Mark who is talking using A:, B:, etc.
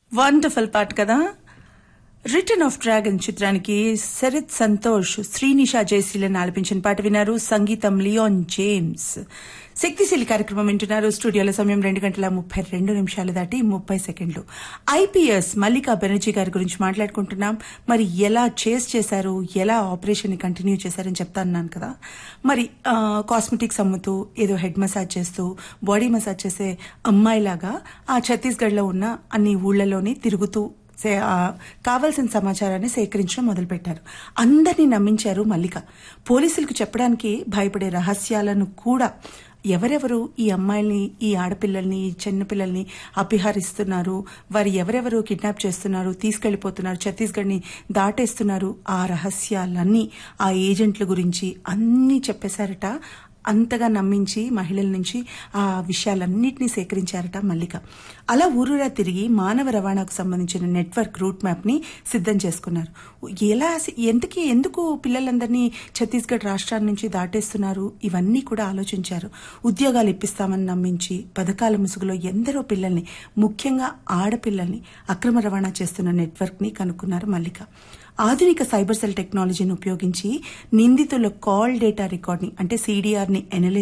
A: wonderful పాట కదా return of dragon చిత్రానికి శరత్ సంతోష్ శ్రీనిషా జయశీలను ఆలపించిన పాట విన్నారు సంగీతం లియోన్ జేమ్స్ శక్తిశీలి కార్యక్రమం వింటున్నారు స్టూడియోలో సమయం రెండు గంటల ముప్పై రెండు నిమిషాలు దాటి ముప్పై సెకండ్లు ఐపీఎస్ మల్లికా బెనర్జీ గారి గురించి మాట్లాడుకుంటున్నాం మరి ఎలా చేస్ చేశారు ఎలా ఆపరేషన్ ని కంటిన్యూ చేశారని చెప్తా అన్నాను కదా మరి కాస్మెటిక్స్ అమ్ముతూ ఏదో హెడ్ మసాజ్ చేస్తూ బాడీ మసాజ్ చేసే అమ్మాయిలాగా ఆ ఛత్తీస్గఢ్ లో ఉన్న అన్ని ఊళ్ళలోని తిరుగుతూ సే- ఆ, కావాల్సిన సమాచారాన్ని సేకరించడం మొదలుపెట్టారు అందరినీ నమ్మించారు మల్లిక పోలీసులకు చెప్పడానికి భయపడే రహస్యాలను కూడా ఎవరెవరు ఈ అమ్మాయిల్ని ఈ ఆడపిల్లల్ని ఈ చిన్నపిల్లల్ని అపహరిస్తున్నారు వారు ఎవరెవరు కిడ్నాప్ చేస్తున్నారు తీసుకెళ్లిపోతున్నారు ఛత్తీస్గఢ్ ని దాటేస్తున్నారు ఆ రహస్యాలన్నీ ఆ ఏజెంట్ల గురించి అన్నీ చెప్పేశారట అంతగా నమ్మించి మహిళల నుంచి ఆ విషయాలన్నింటినీ సేకరించారట మల్లిక అలా ఊరూరా తిరిగి మానవ రవాణాకు సంబంధించిన నెట్వర్క్ రూట్ మ్యాప్ ని సిద్ధం చేసుకున్నారు ఎలా ఎందుకు ఎందుకు పిల్లలందరినీ ఛత్తీస్గఢ్ రాష్ట్రాల నుంచి దాటేస్తున్నారు ఇవన్నీ కూడా ఆలోచించారు ఉద్యోగాలు ఇప్పిస్తామని నమ్మించి పథకాల ముసుగులో ఎందరో పిల్లల్ని ముఖ్యంగా ఆడపిల్లల్ని అక్రమ రవాణా చేస్తున్న నెట్వర్క్ ని కనుక్కున్నారు మల్లిక ఆధునిక సైబర్ సెల్ టెక్నాలజీని ఉపయోగించి నిందితుల కాల్ డేటా రికార్డింగ్ అంటే సీడీఆర్ ని ఎనలైజ్